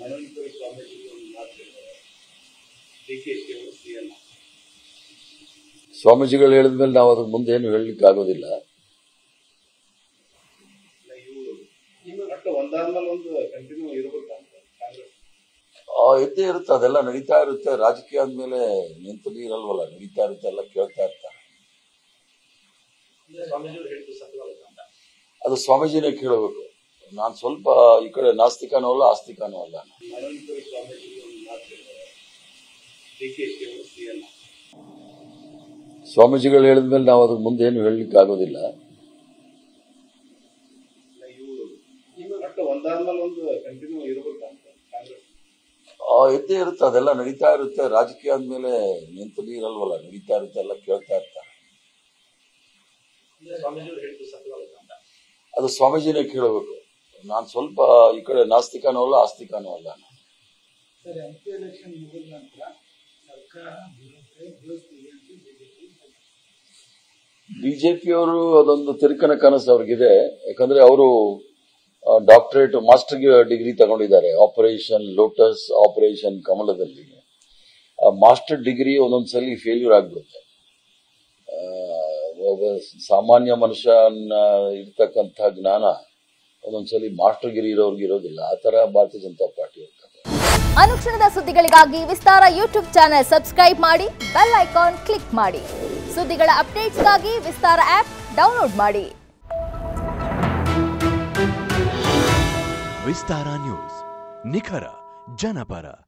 ಅನಂತಪುರ ಸ್ವಾಮೀಜಿಗಳು ಒಂದು ಮಾತು ಹೇಳಿದ್ದಾರೆ ಡಿ ಕೆ ಶಿ ಅವರು ಸಿ ಎಂ ಸ್ವಾಮೀಜಿಗಳು ಹೇಳಿದ್ಮೇಲೆ ನಾವು ಅದ್ರ ಮುಂದೆ ಏನು ಹೇಳಲಿಕ್ಕೆ ಆಗೋದಿಲ್ಲ ಇವರು ಇನ್ನು ಒಟ್ಟು ಒಂದಾದ್ಮೇಲೆ ಒಂದು ಕಂಟಿನ್ಯೂ ಇರ್ಬೇಕಂತ ಕಾಂಗ್ರೆಸ್ ಆ, ಇದ್ದೇ ಇರುತ್ತೆ ಅದೆಲ್ಲ ನಡೀತಾ ಇರುತ್ತೆ ರಾಜಕೀಯ ಆದ್ಮೇಲೆ ನಿಂತಲ್ಲಿ ಇರಲ್ವಲ್ಲ ನಡೀತಾ ಇರುತ್ತೆ ಎಲ್ಲ ಕೇಳ್ತಾ ಇರ್ತಾರೆ ಸ್ವಾಮೀಜಿಗಳು ಹೇಳಿದ್ದು ಸತ್ಯವಾಗುತ್ತೆ ಅಂತ ಅದು ಸ್ವಾಮೀಜಿನೇ ಕೇಳಬೇಕು ನಾನು ಸ್ವಲ್ಪ ಈ ಕಡೆ ನಾಸ್ತಿಕನೂ ಅಲ್ಲ ಆಸ್ತಿಕನೂ ಅಲ್ಲ ನಾನು. ಅನಂತಪುರ ಸ್ವಾಮೀಜಿಗಳು ಒಂದು ಮಾತು ಹೇಳಿದ್ದಾರೆ ಡಿ ಕೆ ಶಿ ಅವರು ಸಿ ಎಂ ಸ್ವಾಮೀಜಿಗಳು ಹೇಳಿದ್ಮೇಲೆ ನಾವು ಅದ್ರ ಮುಂದೆ ಏನು ಹೇಳಲಿಕ್ಕೆ ಆಗೋದಿಲ್ಲ ಇವರು ಇನ್ನು ಒಟ್ಟು ಒಂದಾದ್ಮೇಲೆ ಒಂದು ಕಂಟಿನ್ಯೂ ಇರ್ಬೇಕಂತ ಕಾಂಗ್ರೆಸ್ ಆ, ಇದ್ದೇ ಇರುತ್ತೆ ಅದೆಲ್ಲ ನಡೀತಾ ಇರುತ್ತೆ ರಾಜಕೀಯ ಆದ್ಮೇಲೆ ನಿಂತಲ್ಲಿ ಇರಲ್ವಲ್ಲ ನಡೀತಾ ಇರುತ್ತೆ ಎಲ್ಲ ಕೇಳ್ತಾ ಇರ್ತಾರೆ ಸ್ವಾಮೀಜಿಗಳು ಹೇಳಿದ್ದು ಸತ್ಯವಾಗುತ್ತೆ ಅಂತ ಅದು ಸ್ವಾಮೀಜಿನೇ ಕೇಳಬೇಕು ನಾನು ಸ್ವಲ್ಪ ಈ ಕಡೆ ನಾಸ್ತಿಕನೂ ಅಲ್ಲ ಆಸ್ತಿಕನೂ ಅಲ್ಲ ನಾನು. ಸರ್ ಎಂ ಪಿ ಎಲೆಕ್ಷನ್ ಮುಗಿದ ನಂತರ ಸರ್ಕಾರ ಬರುತ್ತೆ ಬೀಳ್ತೀವಿ ಅಂತ ಬಿಜೆಪಿ ಬಿಜೆಪಿಯವರು ಅದೊಂದು ತಿರುಕನ ಕನಸು ಅವ್ರಿಗಿದೆ ಯಾಕಂದ್ರೆ ಅವರು ಡಾಕ್ಟರೇಟ್ ಮಾಸ್ಟರ್ ಡಿಗ್ರಿ ತಗೊಂಡಿದ್ದಾರೆ ಆಪರೇಷನ್ ಲೋಟಸ್ ಆಪರೇಷನ್ ಕಮಲದಲ್ಲಿ ಆ ಮಾಸ್ಟರ್ ಡಿಗ್ರಿ ಒಂದೊಂದ್ಸಲಿ ಫೇಲ್ಯೂರ್ ಆಗ್ಬಿಡುತ್ತೆ ಆ, ಒಬ್ಬ ಸಾಮಾನ್ಯ ಮನುಷ್ಯನ ಇರ್ತಕ್ಕಂಥ ಜ್ಞಾನ ಒಂದೊಂದ್ಸಲಿ ಮಾಸ್ಟರ್ ಗಿರಿ ಇರೋರ್ಗೆ ಇರೋದಿಲ್ಲ ಆ ತರ ಭಾರತೀಯ ಜನತಾ ಪಾರ್ಟಿ ಇರ್ತದೆ ಅನುಕ್ಷಣದ ಸುದ್ದಿಗಳಿಗಾಗಿ ವಿಸ್ತಾರ ಯೂಟ್ಯೂಬ್ ಚಾನೆಲ್ ಸಬ್ಸ್ಕ್ರೈಬ್ ಮಾಡಿ ಬೆಲ್ ಐಕಾನ್ ಕ್ಲಿಕ್ ಮಾಡಿ ಸುದ್ದಿಗಳ ಅಪ್ಡೇಟ್ಸ್ಗಾಗಿ ವಿಸ್ತಾರ ಆಪ್ ಡೌನ್ಲೋಡ್ ಮಾಡಿ ವಿಸ್ತಾರ ನ್ಯೂಸ್ ನಿಖರ ಜನಪರ